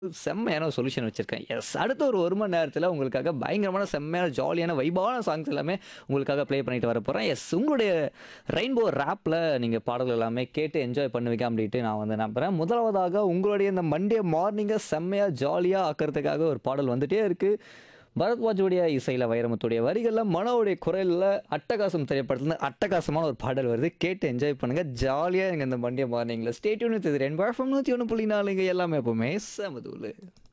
செம்மையான ஒரு சொல்யூஷன் வச்சிருக்கேன். எஸ் அடுத்த ஒரு 1 மணி நேரத்தில உங்களுக்காக பயங்கரமான செம்மையான ஜாலியான வைபான சாங்ஸ் எல்லாமே உங்களுக்காக ப்ளே பண்ணிட்டு வரப்போறேன். எஸ் உங்களுடைய ரெயின்போ ராப்ல நீங்க பாடல்கள் எல்லாமே கேட்டு என்ஜாய் பண்ணுவீங்க அப்படின்ட்டு நான் வந்து நம்புறேன். முதலாவதாக உங்களுடைய இந்த மண்டே மார்னிங்க செம்மையா ஜாலியா ஆக்குறதுக்காக ஒரு பாடல் வந்துட்டே இருக்கு. பரத்வாஜுடைய இசையில வைரமுத்துடைய வரிகள்ல மனோவுடைய குரல்ல அட்டகாசம் திரைப்படத்துல அட்டகாசமான ஒரு பாடல் வருது. கேட்டு என்ஜாய் பண்ணுங்க. ஜாலியா இருங்க இந்த மண்டே மார்னிங்ல. ஸ்டே டியூன் வித் இது ரெயின்போ எஃப்எம் 101.4 எல்லாமே எப்பவுமே செம தூளு.